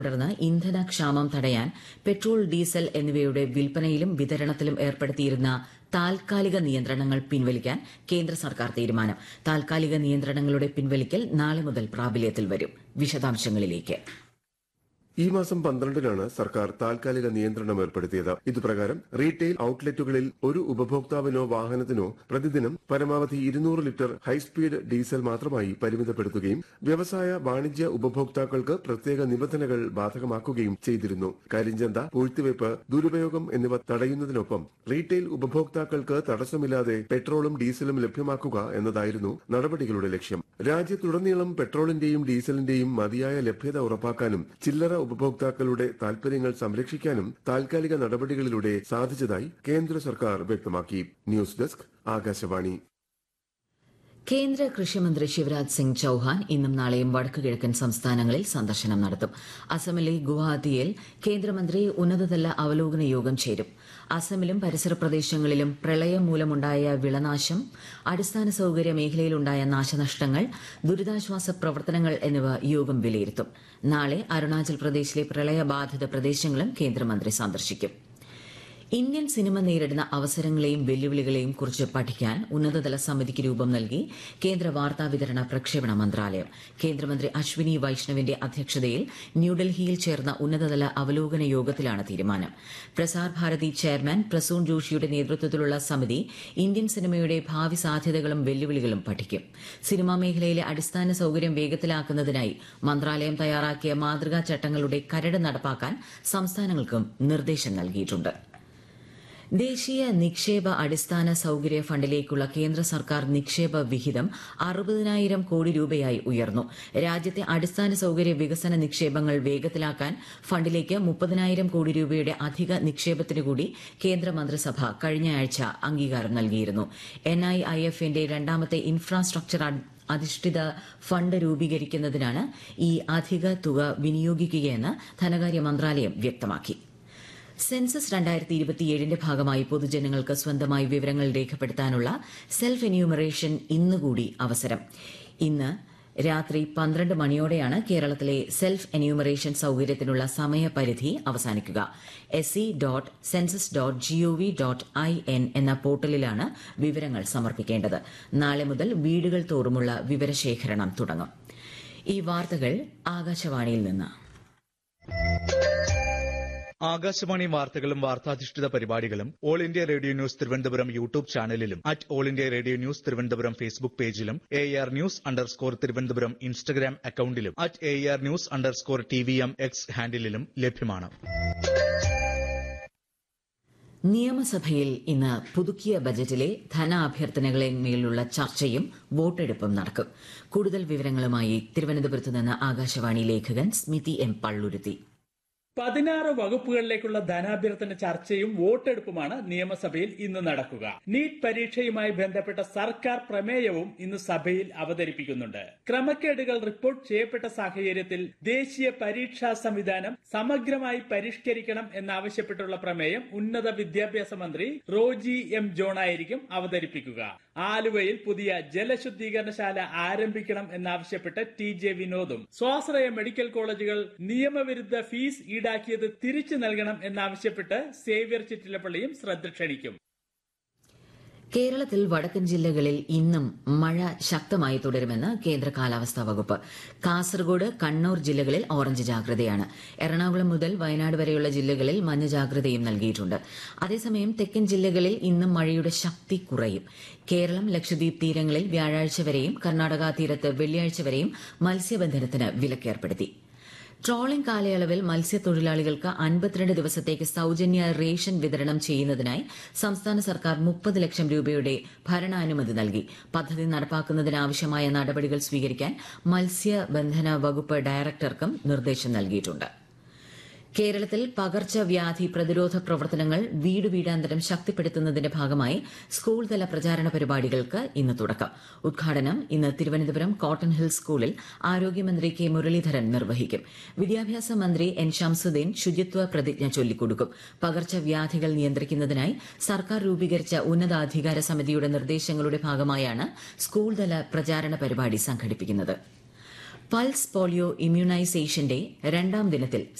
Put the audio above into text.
തുടർന്ന് ഇന്ധനക്ഷാമം തടയാൻ petrol diesel എന്നിവയുടെ വിൽപ്പനയിലും വിതരണത്തിലും ഏർപ്പെടുത്തിയിരുന്ന താൽക്കാലിക നിയന്ത്രണങ്ങൾ പിൻവലിക്കാൻ കേന്ദ്ര സർക്കാർ തീരുമാനം താൽക്കാലിക നിയന്ത്രണങ്ങളുടെ പിൻവലിക്കൽ നാളെ മുതൽ പ്രാബല്യത്തിൽ വരും വിശദാംശങ്ങളിലേക്ക് ഈ മാസം പന്ത്രണ്ടിനാണ് സർക്കാർ താൽക്കാലിക നിയന്ത്രണം ഏർപ്പെടുത്തിയത് ഇതുപ്രകാരം റീറ്റെയിൽ ഔട്ട്ലെറ്റുകളിൽ ഒരു ഉപഭോക്താവിനോ വാഹനത്തിനോ പ്രതിദിനം പരമാവധി ഇരുന്നൂറ് ലിറ്റർ ഹൈസ്പീഡ് ഡീസൽ മാത്രമായി പരിമിതപ്പെടുത്തുകയും വ്യവസായ വാണിജ്യ ഉപഭോക്താക്കൾക്ക് പ്രത്യേക നിബന്ധനകൾ ബാധകമാക്കുകയും ചെയ്തിരുന്നു കരിഞ്ചന്ത പൂഴ്ത്തിവയ്പ് ദുരുപയോഗം എന്നിവ തടയുന്നതിനൊപ്പം റീറ്റെയിൽ ഉപഭോക്താക്കൾക്ക് തടസ്സമില്ലാതെ പെട്രോളും ഡീസലും ലഭ്യമാക്കുക എന്നതായിരുന്നു നടപടികളുടെ ലക്ഷ്യം രാജ്യത്തുടനീളം പെട്രോളിന്റെയും ഡീസലിന്റെയും മതിയായ ലഭ്യത ഉറപ്പാക്കാനും ചില്ലറ ഉപഭോക്താക്കളുടെ താൽപര്യങ്ങൾ സംരക്ഷിക്കാനും താൽക്കാലിക നടപടികളിലൂടെ സാധിച്ചതായി കേന്ദ്ര സർക്കാർ വ്യക്തമാക്കി ന്യൂസ് ഡെസ്ക് ആകാശവാണി കേന്ദ്ര കൃഷിമന്ത്രി ശിവരാജ് സിംഗ് ചൌഹാൻ ഇന്നും നാളെയും വടക്കുകിഴക്കൻ സംസ്ഥാനങ്ങളിൽ സന്ദർശനം നടത്തും അസമിലെ ഗുവാഹത്തിയിൽ കേന്ദ്രമന്ത്രി ഉന്നതതല അവലോകന യോഗം ചേരും അസമിലും പരിസര പ്രദേശങ്ങളിലും പ്രളയം മൂലമുണ്ടായ വിളനാശം അടിസ്ഥാന സൌകര്യ മേഖലയിലുണ്ടായ നാശനഷ്ടങ്ങൾ ദുരിതാശ്വാസ പ്രവർത്തനങ്ങൾ എന്നിവ യോഗം വിലയിരുത്തും നാളെ അരുണാചൽ പ്രദേശിലെ പ്രളയബാധിത പ്രദേശങ്ങളും കേന്ദ്രമന്ത്രി സന്ദർശിക്കും ഇന്ത്യൻ സിനിമ നേരിടുന്ന അവസരങ്ങളെയും വെല്ലുവിളികളെയും കുറിച്ച് പഠിക്കാൻ ഉന്നതതല സമിതിക്ക് രൂപം നൽകി കേന്ദ്ര വാർത്താ വിതരണ പ്രക്ഷേപണ മന്ത്രാലയം കേന്ദ്രമന്ത്രി അശ്വിനി വൈഷ്ണവിന്റെ അധ്യക്ഷതയിൽ ന്യൂഡൽഹിയിൽ ചേർന്ന ഉന്നതതല അവലോകന യോഗത്തിലാണ് തീരുമാനം പ്രസാർ ഭാരതി ചെയർമാൻ പ്രസൂൺ ജോഷിയുടെ നേതൃത്വത്തിലുള്ള സമിതി ഇന്ത്യൻ സിനിമയുടെ ഭാവി സാധ്യതകളും വെല്ലുവിളികളും പഠിക്കും സിനിമാ മേഖലയിലെ അടിസ്ഥാന സൌകര്യം വേഗത്തിലാക്കുന്നതിനായി മന്ത്രാലയം തയ്യാറാക്കിയ മാതൃകാ ചട്ടങ്ങളുടെ കരട് നടപ്പാക്കാൻ സംസ്ഥാനങ്ങൾക്കും നിർദ്ദേശം നൽകിയിട്ടുണ്ട് ദേശീയ നിക്ഷേപ അടിസ്ഥാന സൌകര്യ ഫണ്ടിലേക്കുള്ള കേന്ദ്ര സർക്കാർ നിക്ഷേപ വിഹിതം അറുപതിനായിരം കോടി രൂപയായി ഉയർന്നു രാജ്യത്തെ അടിസ്ഥാന സൌകര്യ വികസന നിക്ഷേപങ്ങൾ വേഗത്തിലാക്കാൻ ഫണ്ടിലേക്ക് മുപ്പതിനായിരം കോടി രൂപയുടെ അധിക നിക്ഷേപത്തിന് കൂടി കേന്ദ്രമന്ത്രിസഭ കഴിഞ്ഞയാഴ്ച അംഗീകാരം നൽകിയിരുന്നു എൻ ഐ ഐ എഫിന്റെ രണ്ടാമത്തെ ഇൻഫ്രാസ്ട്രക്ചർ അധിഷ്ഠിത ഫണ്ട് രൂപീകരിക്കുന്നതിനാണ് ഈ അധിക തുക വിനിയോഗിക്കുകയെന്ന് ധനകാര്യ മന്ത്രാലയം വ്യക്തമാക്കി സെൻസസ് രണ്ടായിരത്തി ഇരുപത്തിയേഴിന്റെ ഭാഗമായി പൊതുജനങ്ങൾക്ക് സ്വന്തമായി വിവരങ്ങൾ രേഖപ്പെടുത്താനുള്ള സെൽഫ് എന്യൂമറേഷൻ ഇന്നുകൂടി അവസരം ഇന്ന് രാത്രി പന്ത്രണ്ട് മണിയോടെയാണ് കേരളത്തിലെ സെൽഫ് എന്യൂമറേഷൻ സൌകര്യത്തിനുള്ള സമയപരിധി അവസാനിക്കുക S C dot census dot G O V dot I N എന്ന പോർട്ടലിലാണ് വിവരങ്ങൾ സമർപ്പിക്കേണ്ടത് നാളെ മുതൽ വീടുകൾ തോറുമുള്ള വിവരശേഖരണം തുടങ്ങും ഈ വാർത്തകൾ ആകാശവാണിയിൽ നിന്ന് ആകാശവാണി വാർത്തകളും വാർത്താധിഷ്ഠിത പരിപാടികളും All India Radio news Thiruvananthapuram YouTube ചാനലിലും at All India Radio news Thiruvananthapuram Facebook പേജിലും A R news underscore Thiruvananthapuram Instagram അക്കൌണ്ടിലും at A R news underscore T V M X ഹാൻഡിലും ലഭ്യമാണ് നിയമസഭയിൽ ഇന്ന് പുതുക്കിയ ബജറ്റിലെ ധനാഭ്യർത്ഥനകളിന്മേലുള്ള ചർച്ചയും വോട്ടെടുപ്പും നടക്കും കൂടുതൽ വിവരങ്ങളുമായി തിരുവനന്തപുരത്ത് നിന്ന് ആകാശവാണി ലേഖകൻ സ്മിതി എം പള്ളുരുത്തി പതിനാറ് വകുപ്പുകളിലേക്കുള്ള ധനാഭ്യർത്ഥന ചർച്ചയും വോട്ടെടുപ്പുമാണ് നിയമസഭയിൽ ഇന്ന് നടക്കുക നീറ്റ് പരീക്ഷയുമായി ബന്ധപ്പെട്ട സർക്കാർ പ്രമേയവും ഇന്ന് സഭയിൽ അവതരിപ്പിക്കുന്നുണ്ട് ക്രമക്കേടുകൾ റിപ്പോർട്ട് ചെയ്യപ്പെട്ട സാഹചര്യത്തിൽ ദേശീയ പരീക്ഷാ സംവിധാനം സമഗ്രമായി പരിഷ്കരിക്കണം എന്നാവശ്യപ്പെട്ടുള്ള പ്രമേയം ഉന്നത വിദ്യാഭ്യാസ മന്ത്രി റോജി എം ജോണായിരിക്കും അവതരിപ്പിക്കുക ആലുവയിൽ പുതിയ ജലശുദ്ധീകരണശാല ആരംഭിക്കണം എന്നാവശ്യപ്പെട്ട് ടി ജെ വിനോദും സ്വാശ്രയ മെഡിക്കൽ കോളേജുകൾ നിയമവിരുദ്ധ ഫീസ് ഈടാക്കിയത് തിരിച്ചു നൽകണം എന്നാവശ്യപ്പെട്ട് സേവ്യർ ചിറ്റിലപ്പള്ളിയും ശ്രദ്ധ ക്ഷണിക്കും കേരളത്തിൽ വടക്കൻ ജില്ലകളിൽ ഇന്നും മഴ ശക്തമായി തുടരുമെന്ന് കേന്ദ്ര കാലാവസ്ഥാ വകുപ്പ് കാസർഗോഡ് കണ്ണൂർ ജില്ലകളിൽ ഓറഞ്ച് ജാഗ്രതയാണ് എറണാകുളം മുതൽ വയനാട് വരെയുള്ള ജില്ലകളിൽ മഞ്ഞ ജാഗ്രതയും നൽകിയിട്ടുണ്ട് അതേസമയം തെക്കൻ ജില്ലകളിൽ ഇന്നും മഴയുടെ ശക്തി കുറയും കേരളം ലക്ഷദ്വീപ് തീരങ്ങളിൽ വ്യാഴാഴ്ച വരെയും കർണാടക തീരത്ത് വെള്ളിയാഴ്ച വരെയും മത്സ്യബന്ധനത്തിന് വിലക്കേർപ്പെടുത്തി ട്രോളിംഗ് കാലയളവിൽ മത്സ്യത്തൊഴിലാളികൾക്ക് അൻപത്തിരണ്ട് ദിവസത്തേക്ക് സൌജന്യ റേഷൻ വിതരണം ചെയ്യുന്നതിനായി സംസ്ഥാന സർക്കാർ മുപ്പത് ലക്ഷം രൂപയുടെ ഭരണാനുമതി നൽകി പദ്ധതി നടപ്പാക്കുന്നതിനാവശ്യമായ നടപടികൾ സ്വീകരിക്കാൻ മത്സ്യബന്ധന വകുപ്പ് ഡയറക്ടർക്കും നിർദ്ദേശം നൽകിയിട്ടുണ്ട് കേരളത്തിൽ പകർച്ചവ്യാധി പ്രതിരോധ പ്രവർത്തനങ്ങൾ വീട് വീടാന്തരം ശക്തിപ്പെടുത്തുന്നതിന്റെ ഭാഗമായി സ്കൂൾ തല പ്രചാരണ പരിപാടികൾക്ക് ഇന്ന് തുടക്കം ഉദ്ഘാടനം ഇന്ന് തിരുവനന്തപുരം കോട്ടൺ ഹിൽ സ്കൂളിൽ ആരോഗ്യമന്ത്രി കെ മുരളീധരൻ നിർവഹിക്കും വിദ്യാഭ്യാസ മന്ത്രി എൻ ഷംസുദ്ദീൻ ശുചിത്വ പ്രതിജ്ഞ ചൊല്ലിക്കൊടുക്കും പകർച്ചവ്യാധികൾ നിയന്ത്രിക്കുന്നതിനായി സർക്കാർ രൂപീകരിച്ച ഉന്നതാധികാര സമിതിയുടെ നിർദ്ദേശങ്ങളുടെ ഭാഗമായാണ് സ്കൂൾ തല പ്രചാരണ പരിപാടി സംഘടിപ്പിക്കുന്നത് പൾസ് പോളിയോ ഇമ്മ്യൂണൈസേഷന്റെ രണ്ടാം ദിനത്തിൽ